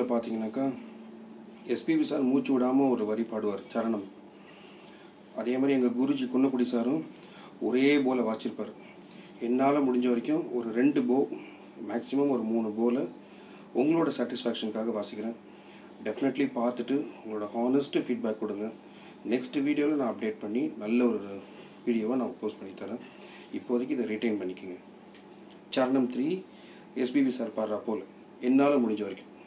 போல் பார்த்தீங்கன்னாக்கா SPB sir மூச்சு விடாமல் ஒரு வரி பாடுவார் சரணம் அதே மாதிரி எங்கள் குருஜி குன்னக்குடி சாரும் ஒரே போல வாச்சிருப்பார் என்னால் முடிஞ்ச வரைக்கும் ஒரு ரெண்டு போ மேக்ஸிமம் ஒரு மூணு போல உங்களோட சாட்டிஸ்ஃபேக்ஷனுக்காக வாசிக்கிறேன் டெஃபினெட்லி பார்த்துட்டு உங்களோட ஹானஸ்ட்டு ஃபீட்பேக் கொடுங்க நெக்ஸ்ட் வீடியோவில் நான் அப்டேட் பண்ணி நல்ல ஒரு வீடியோவை நான் போஸ்ட் பண்ணி தரேன் இப்போதைக்கு இதை ரிட்டைன் பண்ணிக்கோங்க சரணம் த்ரீ எஸ்பிபி சார் பாடுறா போல் என்னால் முடிஞ்ச வரைக்கும்